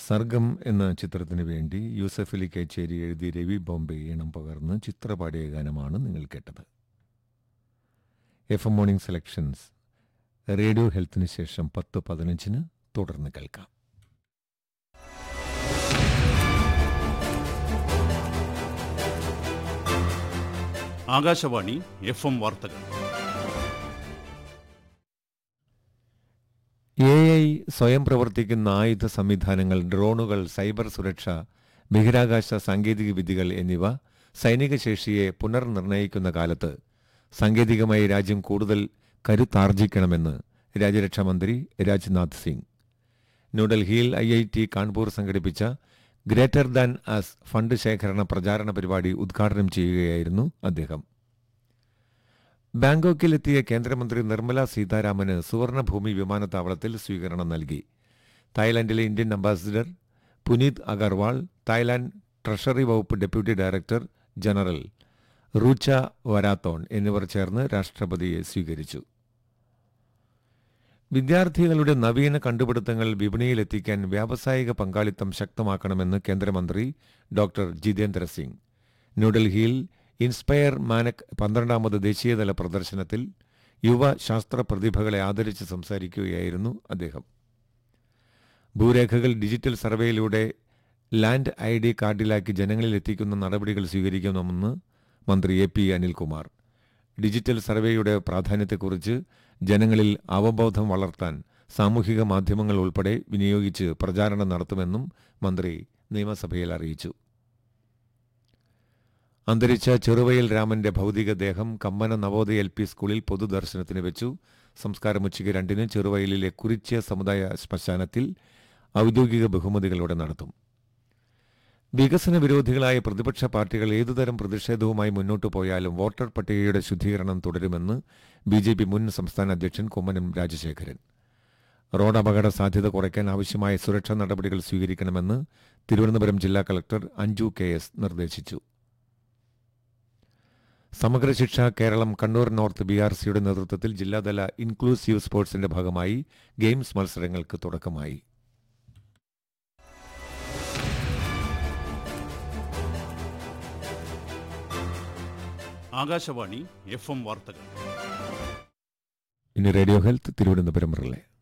സർഗം എന്ന ചിത്രത്തിന് വേണ്ടി യൂസഫ് അലി കേച്ചേരി എഴുതി രവി ബോംബെ ഈണം പകർന്ന് ചിത്രപാടിയ ഗാനമാണ് നിങ്ങൾ കേട്ടത് F M morning selections radio ഹെൽത്തിന് ശേഷം പത്ത് പതിനഞ്ചിന് തുടർന്ന് കേൾക്കാം ആകാശവാണി എഫ് എം വാർത്തകൾ എ ഐ സ്വയം പ്രവർത്തിക്കുന്ന ആയുധ സംവിധാനങ്ങൾ ഡ്രോണുകൾ സൈബർ സുരക്ഷ ബഹിരാകാശ സാങ്കേതിക വിദ്യകൾ എന്നിവ സൈനിക ശേഷിയെ പുനർനിർണയിക്കുന്ന കാലത്ത് സാങ്കേതികമായി രാജ്യം കൂടുതൽ കരുത്താർജിക്കണമെന്ന് രാജ്യരക്ഷാമന്ത്രി രാജ്നാഥ് സിംഗ് ന്യൂഡൽഹിയിൽ ഐ ഐ ടി കാൺപൂർ സംഘടിപ്പിച്ച ഗ്രേറ്റർ ദാൻ അസ് ഫണ്ട് ശേഖരണ പ്രചാരണ പരിപാടി ഉദ്ഘാടനം ചെയ്യുകയായിരുന്നു അദ്ദേഹം ബാങ്കോക്കിലെത്തിയ കേന്ദ്രമന്ത്രി നിർമ്മല സീതാരാമന് സുവർണഭൂമി വിമാനത്താവളത്തിൽ സ്വീകരണം നൽകി തായ്ലാന്റിലെ Indian ambassador Puneet Agarwal Thailand treasury വകുപ്പ് deputy director general Rucha Warathorn എന്നിവർ ചേർന്ന് രാഷ്ട്രപതിയെ സ്വീകരിച്ചു വിദ്യാർത്ഥികളുടെ നവീന കണ്ടുപിടുത്തങ്ങൾ വിപണിയിലെത്തിക്കാൻ വ്യാവസായിക പങ്കാളിത്തം ശക്തമാക്കണമെന്ന് കേന്ദ്രമന്ത്രി ഡോക്ടർ ജിതേന്ദ്ര സിംഗ് ന്യൂഡൽഹിയിൽ ഇൻസ്പയർ മാനക് പന്ത്രണ്ടാമത് ദേശീയതല പ്രദർശനത്തിൽ യുവ ശാസ്ത്ര പ്രതിഭകളെ ആദരിച്ച് സംസാരിക്കുകയായിരുന്നു അദ്ദേഹം ഭൂരേഖകൾ ഡിജിറ്റൽ സർവേയിലൂടെ ലാൻഡ് ഐ ഡി കാർഡിലാക്കി ജനങ്ങളിൽ എത്തിക്കുന്ന നടപടികൾ സ്വീകരിക്കണമെന്ന് മന്ത്രി എ പി അനിൽകുമാർ ഡിജിറ്റൽ സർവേയുടെ പ്രാധാന്യത്തെക്കുറിച്ച് ജനങ്ങളിൽ അവബോധം വളർത്താൻ സാമൂഹിക മാധ്യമങ്ങൾ ഉൾപ്പെടെ വിനിയോഗിച്ച് പ്രചാരണം നടത്തുമെന്നും മന്ത്രി നിയമസഭയിൽ അറിയിച്ചു അന്തരിച്ച ചെറുവയൽ രാമന്റെ ഭൗതികദേഹം കമ്മന നവോദയ എൽ പി സ്കൂളിൽ പൊതുദർശനത്തിന് വെച്ചു സംസ്കാരം ഉച്ചയ്ക്ക് രണ്ടിന് ചെറുവയലിലെ കുറിച്യ സമുദായ ശ്മശാനത്തിൽ ഔദ്യോഗിക ബഹുമതികളോടെ നടത്തും വികസന വിരോധികളായ പ്രതിപക്ഷ പാർട്ടികൾ ഏതുതരം പ്രതിഷേധവുമായി മുന്നോട്ടു പോയാലും വോട്ടർ പട്ടികയുടെ ശുദ്ധീകരണം തുടരുമെന്ന് ബി ജെ പി മുൻ സംസ്ഥാന അധ്യക്ഷൻ കുമ്മനം രാജശേഖരൻ റോഡ് അപകട സാധ്യത കുറയ്ക്കാൻ ആവശ്യമായ സുരക്ഷാ നടപടികൾ സ്വീകരിക്കണമെന്ന് തിരുവനന്തപുരം ജില്ലാ കളക്ടർ അഞ്ജു കെ എസ് നിർദ്ദേശിച്ചു Samagra Shiksha Keralam Kannur north B R സിയുടെ നേതൃത്വത്തിൽ ജില്ലാതല ഇൻക്ലൂസീവ് സ്പോർട്സിന്റെ ഭാഗമായി ഗെയിംസ് മത്സരങ്ങൾക്ക് തുടക്കമായി ആകാശവാണി എഫ് എം വാർത്തകൾ ഇനി റേഡിയോ ഹെൽത്ത് തിരുവനന്തപുരം റിലേ